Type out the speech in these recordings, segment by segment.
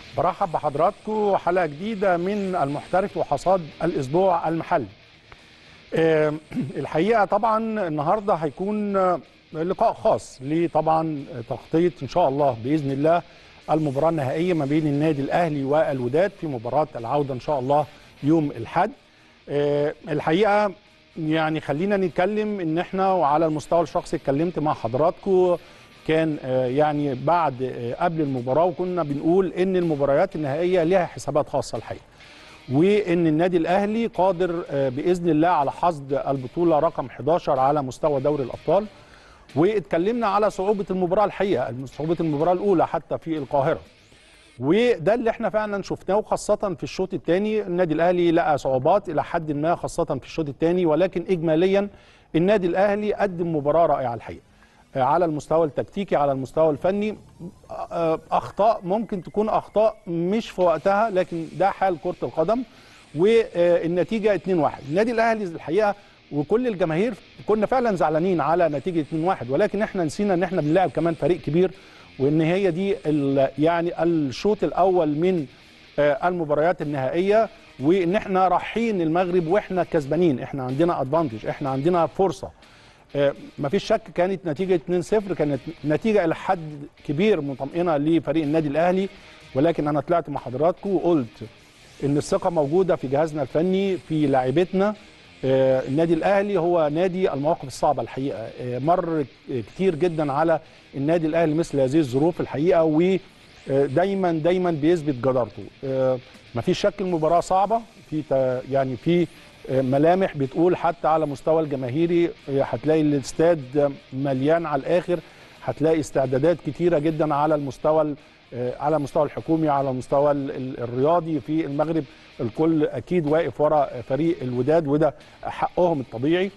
برحب بحضراتكم حلقه جديده من المحترف وحصاد الاسبوع المحلي. آه، الحقيقه طبعا النهارده هيكون آه، لقاء خاص لطبعا تغطيه ان شاء الله باذن الله المباراه النهائيه ما بين النادي الاهلي والوداد في مباراه العوده ان شاء الله يوم الاحد. آه، الحقيقه يعني خلينا نتكلم ان احنا وعلى المستوى الشخصي اتكلمت مع حضراتكم كان آه، يعني بعد آه، قبل المباراه وكنا بنقول ان المباريات النهائيه لها حسابات خاصه الحقيقه وان النادي الاهلي قادر آه، باذن الله على حصد البطوله رقم 11 على مستوى دوري الابطال واتكلمنا على صعوبه المباراه الحقيقه صعوبه المباراه الاولى حتى في القاهره وده اللي احنا فعلا شفناه خاصة في الشوط الثاني النادي الأهلي لقى صعوبات إلى حد ما خاصة في الشوط الثاني ولكن إجماليا النادي الأهلي قدم مباراة رائعة الحقيقة آه، على المستوى التكتيكي على المستوى الفني آه، أخطاء ممكن تكون أخطاء مش في وقتها لكن ده حال كرة القدم والنتيجة 2-1 النادي الأهلي الحقيقة وكل الجماهير كنا فعلا زعلانين على نتيجة 2-1 ولكن احنا نسينا ان احنا بنلعب كمان فريق كبير وان هي دي ال- يعني الشوط الاول من آه، المباريات النهائيه وان احنا رايحين المغرب واحنا كسبانين احنا عندنا ادفانتج احنا عندنا فرصه آه، مفيش شك كانت نتيجه 2-0 كانت نتيجه الى حد كبير مطمئنه لفريق النادي الاهلي ولكن انا طلعت مع حضراتكم وقلت ان الثقه موجوده في جهازنا الفني في لاعبتنا آه، النادي الاهلي هو نادي المواقف الصعبه الحقيقه آه، مر كتير جدا على النادي الاهلي مثل هذه الظروف الحقيقه ودايما دايما بيثبت جدارته آه، مفيش شك المباراه صعبه في تا- يعني في آه، ملامح بتقول حتى على مستوى الجماهيري آه، هتلاقي الاستاد مليان على الاخر هتلاقي استعدادات كتيره جدا على المستوى ال- آه، على المستوى الحكومي على المستوى ال- ال- الرياضي في المغرب الكل اكيد واقف ورا فريق الوداد وده حقهم الطبيعي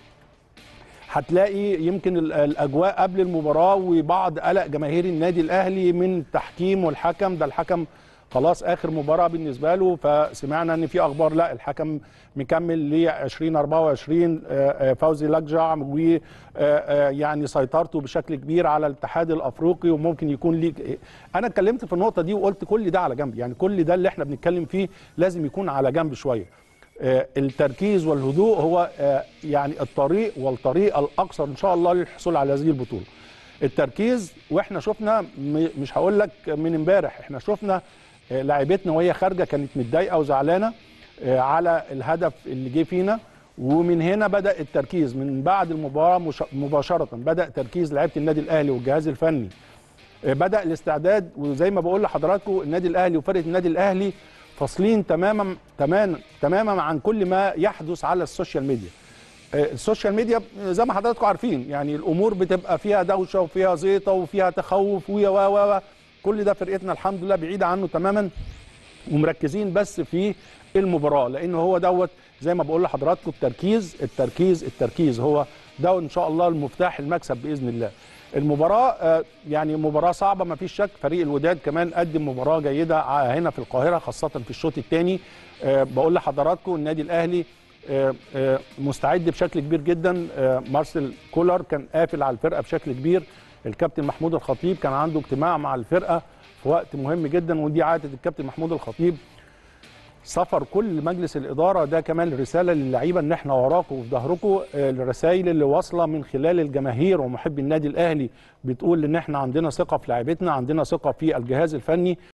هتلاقي يمكن ال- الاجواء قبل المباراه وبعض قلق جماهير النادي الاهلي من التحكيم والحكم ده الحكم خلاص اخر مباراه بالنسبه له فسمعنا ان في اخبار لا الحكم مكمل ل 2024 آه، آه، فوزي لجع ويعني سيطرته بشكل كبير على الاتحاد الافريقي وممكن يكون ليك انا اتكلمت في النقطه دي وقلت كل ده على جنب يعني كل ده اللي احنا بنتكلم فيه لازم يكون على جنب شويه آه، التركيز والهدوء هو آه، يعني الطريق والطريق الاقصر ان شاء الله للحصول على هذه البطوله التركيز واحنا شفنا م- مش هقول لك من امبارح احنا شفنا آه، لاعبتنا وهي خارجه كانت متضايقه وزعلانه آه، على الهدف اللي جه فينا ومن هنا بدا التركيز من بعد المباراه مش- مباشره بدا تركيز لعيبه النادي الاهلي والجهاز الفني آه، بدا الاستعداد وزي ما بقول لحضراتكم النادي الاهلي وفرقه النادي الاهلي فاصلين تماما تماما تماما عن كل ما يحدث على السوشيال ميديا آه، السوشيال ميديا زي ما حضراتكم عارفين يعني الامور بتبقى فيها دوشه وفيها زيطه وفيها تخوف ويا و و و كل ده فرقتنا الحمد لله بعيده عنه تماما ومركزين بس في المباراه لان هو دوت زي ما بقول لحضراتكم التركيز التركيز التركيز هو ده ان شاء الله المفتاح المكسب باذن الله المباراه آه، يعني مباراه صعبه ما فيش شك فريق الوداد كمان قدم مباراه جيده ع- هنا في القاهره خاصه في الشوط الثاني بقول لحضراتكم النادي الاهلي آه، آه، مستعد بشكل كبير جدا آه، مارسيل كولر كان قافل على الفرقه بشكل كبير الكابتن محمود الخطيب كان عنده اجتماع مع الفرقه في وقت مهم جدا ودي عاده الكابتن محمود الخطيب سفر كل مجلس الاداره ده كمان رساله للعيبه ان احنا وراكم وفي ظهركم آه، الرسائل اللي واصله من خلال الجماهير ومحبي النادي الاهلي بتقول ان احنا عندنا ثقه في لاعيبتنا عندنا ثقه في الجهاز الفني